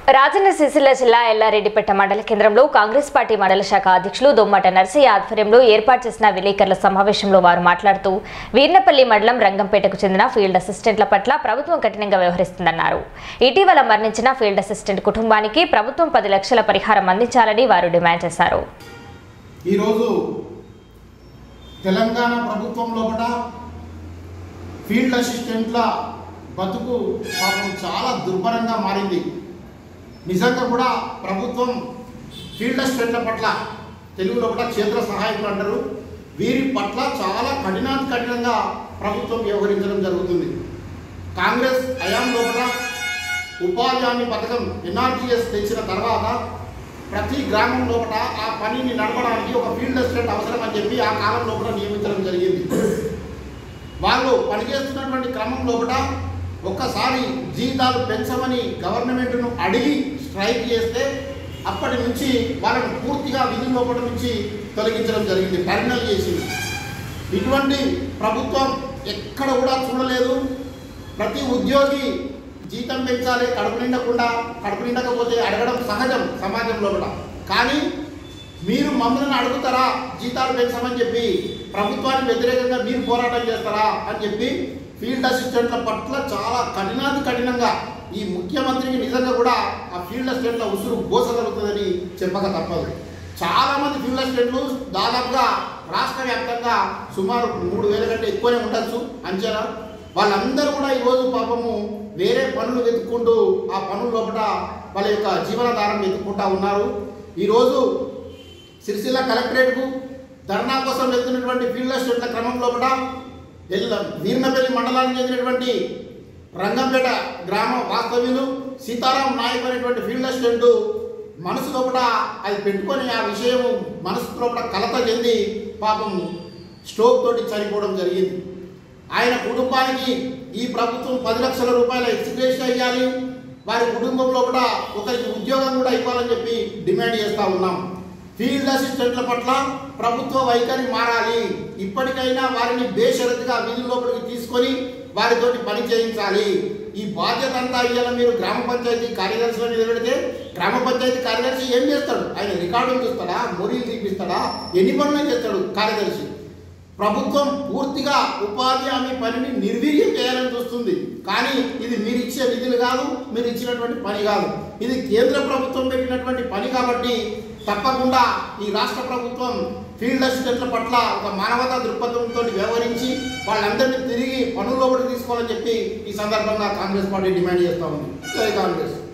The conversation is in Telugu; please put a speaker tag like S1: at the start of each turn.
S1: రాజన్న సిరిసిల్ల జిల్లా ఎల్లారెడ్డిపేట మండల కేంద్రంలో కాంగ్రెస్ పార్టీ మండల శాఖ అధ్యక్షులు దొమ్మట నర్సయ్య ఆధ్వర్యంలో ఏర్పాటు చేసిన విలేకరుల సమావేశంలో వారు మాట్లాడుతూ వీర్నపల్లి మండలం రంగంపేటకు చెందిన ఫీల్డ్ అసిస్టెంట్ల పట్ల ప్రభుత్వం కఠినంగా వ్యవహరిస్తుందన్నారు ఇటీవల మరణించిన ఫీల్డ్ అసిస్టెంట్ కుటుంబానికి ప్రభుత్వం పది లక్షల పరిహారం అందించాలని వారు డిమాండ్ చేశారు
S2: ఈరోజు తెలంగాణ ప్రభుత్వం లోపల ఫీల్డ్ అసిస్టెంట్ల బతుకు పాపం చాలా దుర్భరంగా మారింది నిజంగా కూడా ప్రభుత్వం ఫీల్డ్ అసిస్టెంట్ల పట్ల తెలుగులో కూడా క్షేత్ర సహాయకులు అంటారు వీరి పట్ల చాలా కఠినాతి కఠినంగా ప్రభుత్వం వ్యవహరించడం జరుగుతుంది కాంగ్రెస్ హయాం లోపల ఉపాధి హామీ పథకం ఎన్ఆర్జీఎస్ తెచ్చిన తర్వాత ప్రతి గ్రామం లోపల ఆ పనిని నడపడానికి ఒక ఫీల్డ్ అసిస్టెంట్ అవసరం అని చెప్పి ఆ కాలం లోపల నియమించడం జరిగింది వాళ్ళు పనిచేస్తున్నటువంటి క్రమం లోపల ఒక్కసారి జీతాలు పెంచమని గవర్నమెంట్ను అడిగి స్ట్రైక్ చేస్తే అప్పటి నుంచి వాళ్ళని పూర్తిగా విధి లోపల నుంచి తొలగించడం జరిగింది టర్మినల్ చేసింది ఇటువంటి ప్రభుత్వం ఎక్కడ కూడా చూడలేదు ప్రతి ఉద్యోగి జీతం పెంచాలి కడుపు నిండకుండా కడుపు నిండకపోతే అడగడం సహజం సమాజంలో కూడా కానీ మీరు మమ్మల్ని అడుగుతారా జీతాలు పెంచమని చెప్పి ప్రభుత్వానికి వ్యతిరేకంగా మీరు పోరాటం చేస్తారా అని చెప్పి ఫీల్డ్ అసిస్టెంట్ల పట్ల చాలా కఠినాతి కఠినంగా ఈ ముఖ్యమంత్రికి నిజంగా కూడా ఆ ఫీల్డ్ అసిస్టెంట్ల ఉసురు గోసగలుగుతుందని చెప్పక తప్పదు చాలా మంది ఫీల్డ్ అసిస్టెంట్లు దాదాపుగా రాష్ట్ర వ్యాప్తంగా సుమారు మూడు వేల కంటే ఎక్కువనే ఉండొచ్చు అంచనా వాళ్ళందరూ కూడా ఈరోజు పాపము వేరే పనులు వెతుక్కుంటూ ఆ పనుల లోపల వాళ్ళ యొక్క జీవనాధారం వెతుక్కుంటా ఉన్నారు ఈరోజు సిరిసిల్ల కలెక్టరేట్కు ధర్నా కోసం వెళ్తున్నటువంటి ఫీల్డ్ అసిస్టెంట్ల క్రమం లోపల ఎల్ల వీర్నపల్లి మండలానికి చెందినటువంటి రంగంపేట గ్రామ వాస్తవ్యులు సీతారాం నాయక్ అనేటువంటి ఫీల్డ్ అసిస్టెంట్ మనసు లోపల అది పెట్టుకొని ఆ విషయం మనసు లోపల కలత చెంది పాపం స్ట్రోక్ తోటి చనిపోవడం జరిగింది ఆయన కుటుంబానికి ఈ ప్రభుత్వం పది లక్షల రూపాయల ఎక్స్గ్రేషన్ ఇవ్వాలి వారి కుటుంబంలో కూడా ఒకరికి ఉద్యోగం కూడా ఇవ్వాలని చెప్పి డిమాండ్ చేస్తూ ఉన్నాం ఫీల్డ్ అసిస్టెంట్ల పట్ల ప్రభుత్వ వైఖరి మారాలి ఇప్పటికైనా వారిని బేషరతుగా విధుల లోపలికి తీసుకొని వారితోటి పని చేయించాలి ఈ బాధ్యత అంతా ఇవాళ మీరు గ్రామ పంచాయతీ కార్యదర్శిలో నిలబెడితే గ్రామ పంచాయతీ కార్యదర్శి ఏం చేస్తాడు ఆయన రికార్డులు చూస్తాడా మొరీలు తీపిస్తాడా ఎన్ని పనులు చేస్తాడు కార్యదర్శి ప్రభుత్వం పూర్తిగా ఉపాధి హామీ పనిని నిర్వీర్యం చేయాలని చూస్తుంది కానీ ఇది మీరు ఇచ్చే నిధులు కాదు మీరు ఇచ్చినటువంటి పని కాదు ఇది కేంద్ర ప్రభుత్వం పెట్టినటువంటి పని కాబట్టి తప్పకుండా ఈ రాష్ట్ర ప్రభుత్వం ఫీల్డ్ అసిస్టెంట్ల పట్ల ఒక మానవతా దృక్పథంతో వ్యవహరించి వాళ్ళందరినీ తిరిగి పనుల్లో కూడా తీసుకోవాలని చెప్పి ఈ సందర్భంగా కాంగ్రెస్ పార్టీ డిమాండ్ చేస్తా ఉంది జై కాంగ్రెస్